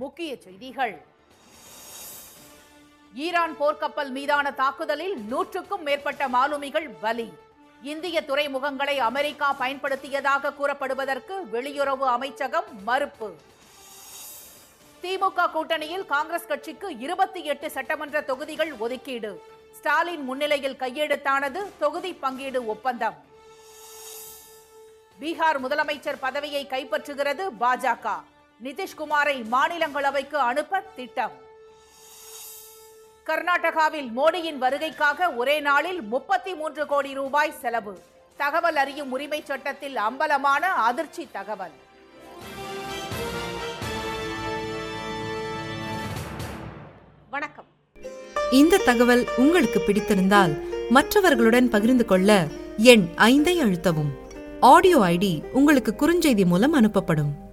முக்கிய செய்திகள் ஈரான் போர்க்கப்பல் மீதான தாக்குதலில் நூற்றுக்கும் மேற்பட்ட மாலுமிகள் பலி இந்திய துறைமுகங்களை அமெரிக்கா பயன்படுத்தியதாக கூறப்படுவதற்கு வெளியுறவு அமைச்சகம் மறுப்பு திமுக கூட்டணியில் காங்கிரஸ் கட்சிக்கு இருபத்தி எட்டு சட்டமன்ற தொகுதிகள் ஒதுக்கீடு ஸ்டாலின் முன்னிலையில் கையெழுத்தானது தொகுதி பங்கீடு ஒப்பந்தம் பீகார் முதலமைச்சர் பதவியை கைப்பற்றுகிறது பாஜக நிதிஷ்குமாரை மாநிலங்களவைக்கு அனுப்ப திட்டம் கர்நாடகாவில் மோடியின் வருகைக்காக ஒரே நாளில் முப்பத்தி மூன்று கோடி ரூபாய் செலவு தகவல் அறியும் உரிமை சட்டத்தில் அம்பலமான அதிர்ச்சி தகவல் வணக்கம் இந்த தகவல் உங்களுக்கு பிடித்திருந்தால் மற்றவர்களுடன் பகிர்ந்து கொள்ள எண் ஐந்தை அழுத்தவும் ஆடியோ ஐடி உங்களுக்கு குறுஞ்செய்தி மூலம் அனுப்பப்படும்